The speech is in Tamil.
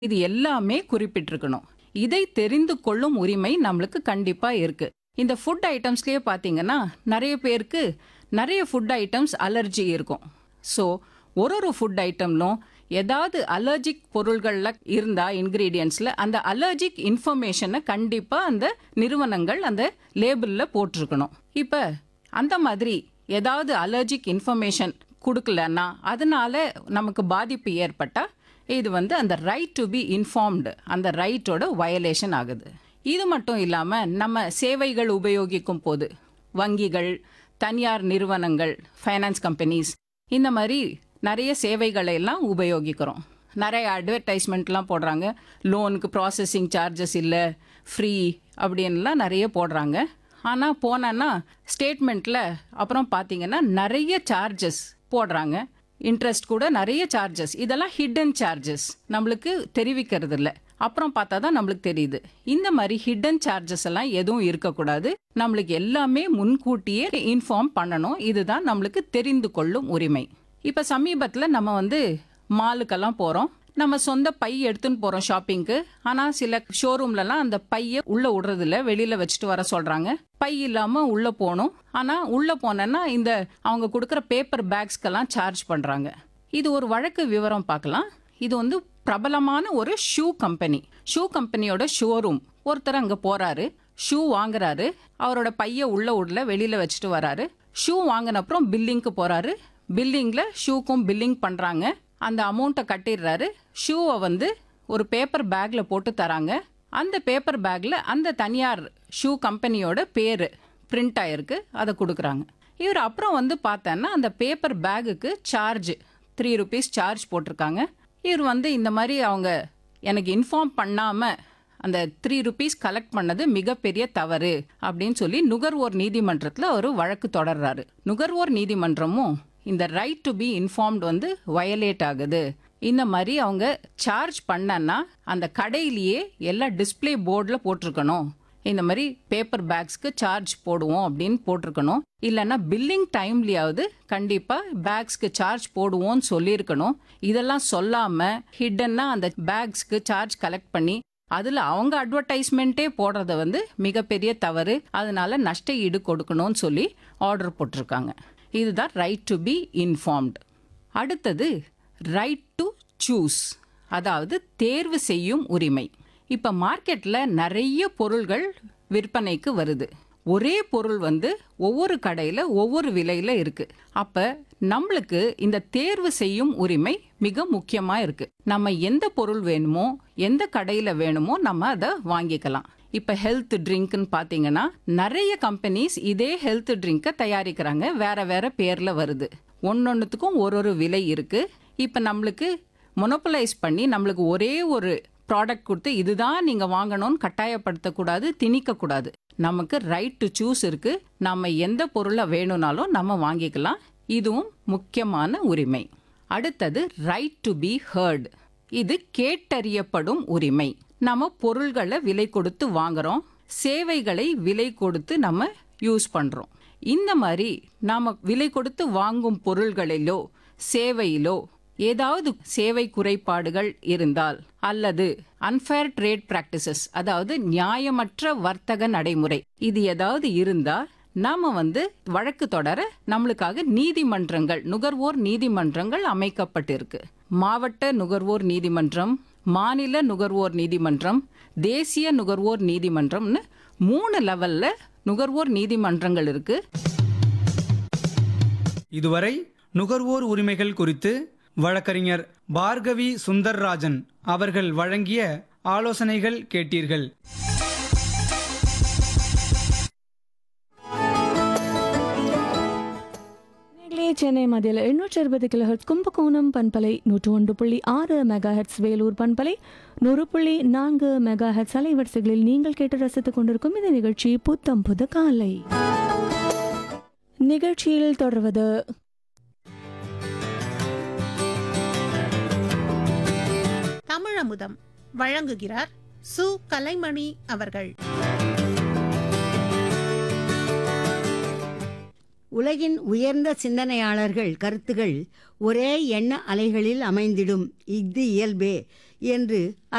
இது எல்லாமே குறிப்பிட்டிருக்கணும் இதை தெரிந்து கொள்ளும் உரிமை நம்மளுக்கு கண்டிப்பா இருக்கு இந்த ஃபுட் ஐட்டம்ஸ்லயே பாத்தீங்கன்னா நிறைய பேருக்கு நிறைய ஃபுட் ஐட்டம்ஸ் அலர்ஜி இருக்கும் ஸோ ஒரு ஒரு ஃபுட் ஐட்டம்லும் ஏதாவது அலர்ஜிக் பொருள்கள்ல இருந்தா இன்கிரீடியன்ஸ்ல அந்த அலர்ஜிக் இன்ஃபர்மேஷனை கண்டிப்பா அந்த நிறுவனங்கள் அந்த லேபிள்ல போட்டிருக்கணும் இப்ப அந்த மாதிரி ஏதாவது அலர்ஜிக் இன்ஃபர்மேஷன் கொடுக்கலன்னா அதனால நமக்கு பாதிப்பு ஏற்பட்டா இது வந்து அந்த ரைட் டு பி இன்ஃபார்ம்டு அந்த ரைட்டோட வயலேஷன் ஆகுது இது மட்டும் இல்லாம நம்ம சேவைகள் உபயோகிக்கும் போது வங்கிகள் தனியார் நிறுவனங்கள் ஃபைனான்ஸ் கம்பெனிஸ் இந்த மாதிரி நிறைய சேவைகளை எல்லாம் உபயோகிக்கிறோம் நிறைய அட்வர்டைஸ்மெண்ட்லாம் போடுறாங்க லோனுக்கு ப்ராசஸிங் சார்ஜஸ் இல்லை ஃப்ரீ அப்படின்லாம் நிறைய போடுறாங்க ஆனால் போனேன்னா ஸ்டேட்மெண்ட்டில் அப்புறம் பார்த்தீங்கன்னா நிறைய சார்ஜஸ் போடுறாங்க இன்ட்ரெஸ்ட் கூட நிறைய சார்ஜஸ் இதெல்லாம் ஹிடன் சார்ஜஸ் நம்மளுக்கு தெரிவிக்கிறது இல்லை அப்புறம் பார்த்தா தான் நம்மளுக்கு தெரியுது இந்த மாதிரி ஹிடன் சார்ஜஸ் எல்லாம் எதுவும் இருக்கக்கூடாது நம்மளுக்கு எல்லாமே முன்கூட்டியே இன்ஃபார்ம் பண்ணணும் இதுதான் நம்மளுக்கு தெரிந்து கொள்ளும் உரிமை இப்போ சமீபத்தில் நம்ம வந்து மாலுக்கெல்லாம் போகிறோம் நம்ம சொந்த பை எடுத்துன்னு போகிறோம் ஷாப்பிங்க்கு ஆனால் சில ஷோரூம்லலாம் அந்த பையை உள்ளே விடுறதில்ல வெளியில் வச்சுட்டு வர சொல்கிறாங்க பை இல்லாமல் உள்ளே போகணும் ஆனால் உள்ளே போனேன்னா இந்த அவங்க கொடுக்குற பேப்பர் பேக்ஸ்க்கெல்லாம் சார்ஜ் பண்ணுறாங்க இது ஒரு வழக்கு விவரம் பார்க்கலாம் இது வந்து பிரபலமான ஒரு ஷூ கம்பெனி ஷூ கம்பெனியோட ஷோரூம் ஒருத்தர் அங்கே போறாரு ஷூ வாங்குறாரு அவரோட பைய உள்ள உள்ள வெளியில வச்சுட்டு வராரு ஷூ வாங்கின அப்புறம் பில்லிங்க்கு போறாரு பில்லிங்ல ஷூக்கும் பில்லிங் பண்றாங்க அந்த அமௌண்ட்டை கட்டிடுறாரு ஷூவை வந்து ஒரு பேப்பர் பேக்ல போட்டு தராங்க அந்த பேப்பர் பேக்ல அந்த தனியார் ஷூ கம்பெனியோட பேரு பிரிண்ட் ஆயிருக்கு அதை கொடுக்குறாங்க இவர் அப்புறம் வந்து பார்த்தேன்னா அந்த பேப்பர் பேகுக்கு சார்ஜ் த்ரீ ருபீஸ் சார்ஜ் போட்டிருக்காங்க இவர் வந்து இந்த மாதிரி அவங்க எனக்கு இன்ஃபார்ம் பண்ணாம அந்த த்ரீ ருபீஸ் கலெக்ட் பண்ணது மிகப்பெரிய தவறு அப்படின்னு சொல்லி நுகர்வோர் நீதிமன்றத்தில் ஒரு வழக்கு தொடர்றாரு நுகர்வோர் நீதிமன்றமும் இந்த ரைட் டு பி இன்ஃபார்ம்டு வந்து வயலேட் ஆகுது இந்த மாதிரி அவங்க சார்ஜ் பண்ணனா அந்த கடையிலேயே எல்லா டிஸ்ப்ளே போர்டில் போட்டிருக்கணும் இந்த மாதிரி பேப்பர் பேக்ஸ்க்கு சார்ஜ் போடுவோம் அப்படின்னு போட்டிருக்கணும் இல்லைன்னா பில்லிங் டைம்லயாவது கண்டிப்பா பேக்ஸ்க்கு சார்ஜ் போடுவோம்னு சொல்லியிருக்கணும் இதெல்லாம் சொல்லாம ஹிடன்னா அந்த பேக்ஸ்க்கு சார்ஜ் கலெக்ட் பண்ணி அதுல அவங்க அட்வர்டைஸ்மெண்ட்டே போடுறத வந்து மிகப்பெரிய தவறு அதனால நஷ்ட ஈடு கொடுக்கணும்னு சொல்லி ஆர்டர் போட்டிருக்காங்க இதுதான் ரைட் டு பி இன்ஃபார்ம்டு அடுத்தது ரைட் டு சூஸ் அதாவது தேர்வு செய்யும் உரிமை இப்போ மார்க்கெட்டில் நிறைய பொருள்கள் விற்பனைக்கு வருது ஒரே பொருள் வந்து ஒவ்வொரு கடையில் ஒவ்வொரு விலையில் இருக்கு அப்போ நம்மளுக்கு இந்த தேர்வு செய்யும் உரிமை மிக முக்கியமாக இருக்கு நம்ம எந்த பொருள் வேணுமோ எந்த கடையில் வேணுமோ நம்ம அதை வாங்கிக்கலாம் இப்போ ஹெல்த் ட்ரிங்க்னு பார்த்தீங்கன்னா நிறைய கம்பெனிஸ் இதே ஹெல்த் ட்ரிங்கை தயாரிக்கிறாங்க வேற வேற பேரில் வருது ஒன்னொன்னுத்துக்கும் ஒரு ஒரு விலை இருக்கு இப்போ நம்மளுக்கு மொனோபலைஸ் பண்ணி நம்மளுக்கு ஒரே ஒரு ப்ராடக்ட் கொடுத்து இதுதான் நீங்க வாங்கணும்னு கட்டாயப்படுத்தக்கூடாது திணிக்கக்கூடாது நமக்கு ரைட் டு சூஸ் இருக்கு நம்ம எந்த பொருளை வேணும்னாலும் நம்ம வாங்கிக்கலாம் இதுவும் முக்கியமான உரிமை அடுத்தது ரைட் டு பி ஹர்ட் இது கேட்டறியப்படும் உரிமை நம்ம பொருள்களை விலை கொடுத்து வாங்குறோம் சேவைகளை விலை கொடுத்து நம்ம யூஸ் பண்றோம் இந்த மாதிரி நாம விலை கொடுத்து வாங்கும் பொருள்களிலோ சேவையிலோ ஏதாவது சேவை குறைபாடுகள் இருந்தால் அல்லது அன்ஃபேர் ட்ரேட் பிராக்டிசஸ் அதாவது நியாயமற்ற வர்த்தக நடைமுறை இது ஏதாவது இருந்தா நாம வந்து வழக்கு தொடர நம்மளுக்காக நீதிமன்றங்கள் நுகர்வோர் நீதிமன்றங்கள் அமைக்கப்பட்டிருக்கு மாவட்ட நுகர்வோர் நீதிமன்றம் மாநில நுகர்வோர் நீதிமன்றம் தேசிய நுகர்வோர் நீதிமன்றம்னு மூணு லெவல்ல நுகர்வோர் நீதிமன்றங்கள் இருக்கு இதுவரை நுகர்வோர் உரிமைகள் குறித்து வழக்கறிஞர் பார்கவி சுந்தர்ராஜன் அவர்கள் வழங்கிய ஆலோசனைகள் கேட்டீர்கள் நேர்களே சென்னை மத்தியில் எண்ணூற்றி அறுபது கிலோஹெட்ஸ் கும்பகோணம் பண்பலை நூற்று ஒன்று புள்ளி ஆறு மெகா ஹெட்ஸ் வேலூர் பண்பலை நூறு புள்ளி நான்கு மெகா ஹெட்ஸ் அலைவரிசைகளில் நீங்கள் கேட்டு ரசித்துக் கொண்டிருக்கும் இந்த நிகழ்ச்சி புத்தம் புது காலை நிகழ்ச்சியில் தொடர்வது தமிழமுதம் வழங்குகிறார் சு கலைமணி அவர்கள் உலகின் உயர்ந்த சிந்தனையாளர்கள் கருத்துகள் ஒரே எண்ண அலைகளில் அமைந்திடும் இஃது இயல்பே என்று